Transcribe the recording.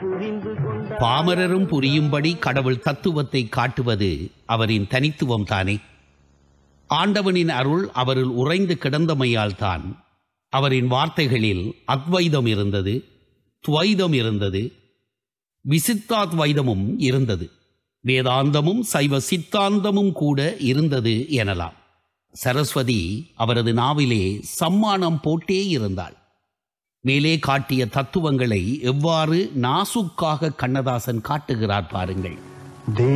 புரிந்து கொண்ட பாமரரும் புரியும்படி கடவுள் தத்துவத்தை காட்டுவது அவரின் தனித்துவம் தானே ஆண்டவனின் அருள் அவரில் உறைந்து கிடந்தமையால் தான் அவரின் வார்த்தைகளில் அத்வைதம் இருந்தது துவைதம் இருந்தது விசித்தாத்வைதமும் இருந்தது வேதாந்தமும் சைவ சித்தாந்தமும் கூட இருந்தது எனலாம் சரஸ்வதி அவரது நாவிலே சம்மானம் போட்டே இருந்தாள் மேலே காட்டிய தத்துவங்களை எவ்வாறு நாசுக்காக கண்ணதாசன் காட்டுகிறார் பாருங்கள்